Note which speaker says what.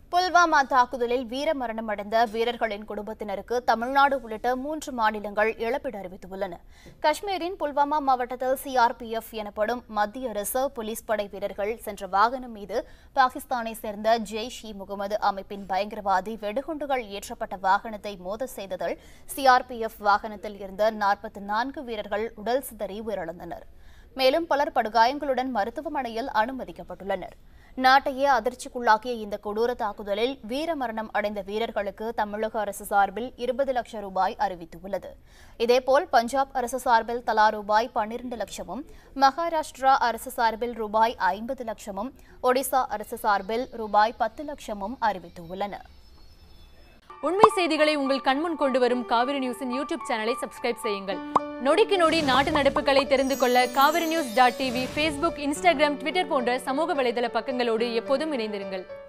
Speaker 1: புல்வாமா தாக்குதலில் வீரமரணம் அடைந்த வீரர்களின் குடும்பத்தினருக்கு தமிழ்நாடு உள்ளிட்ட மூன்று மாநிலங்கள் இழப்பீடு அறிவித்துள்ளன காஷ்மீரின் புல்வாமா மாவட்டத்தில் சிஆர்பிஎஃப் எனப்படும் மத்திய ரிசர்வ் போலீஸ் படை வீரர்கள் சென்ற வாகனம் மீது பாகிஸ்தானை சேர்ந்த ஜெய்ஷ் இ முகமது அமைப்பின் பயங்கரவாதி வெடிகுண்டுகள் ஏற்றப்பட்ட வாகனத்தை மோத செய்ததில் சிஆர்பிஎஃப் வாகனத்தில் இருந்த நாற்பத்தி நான்கு வீரர்கள் உடல் சிதறி உயிரிழந்தனர் மேலும் பலர் படுகாயங்களுடன் மருத்துவமனையில் அனுமதிக்கப்பட்டுள்ளனர் நாட்டையே அதிர்ச்சிக்குள்ளாக்கிய இந்த கொடூர தாக்குதலில் வீரமரணம் அடைந்த வீரர்களுக்கு தமிழக அரசு சார்பில் இருபது லட்சம் ரூபாய் அறிவித்துள்ளது இதேபோல் பஞ்சாப் அரசு சார்பில் தலா ரூபாய் பன்னிரண்டு லட்சமும் மகாராஷ்டிரா அரசு சார்பில் ரூபாய் ஐம்பது லட்சமும் ஒடிசா அரசு சார்பில் ரூபாய் பத்து லட்சமும் அறிவித்துள்ளன
Speaker 2: உண்மை செய்திகளை உங்கள் கண்முன் கொண்டு வரும் காவிரி நியூஸின் யூடியூப் சேனலை சப்ஸ்கிரைப் செய்யுங்கள் நொடிக்கு நொடி நாட்டு நடப்புகளை தெரிந்து கொள்ள Kaveri news dot TV Facebook Instagram Twitter போன்ற சமூக வலைதள பக்கங்களோடு எப்போதும் இணைந்திருங்கள்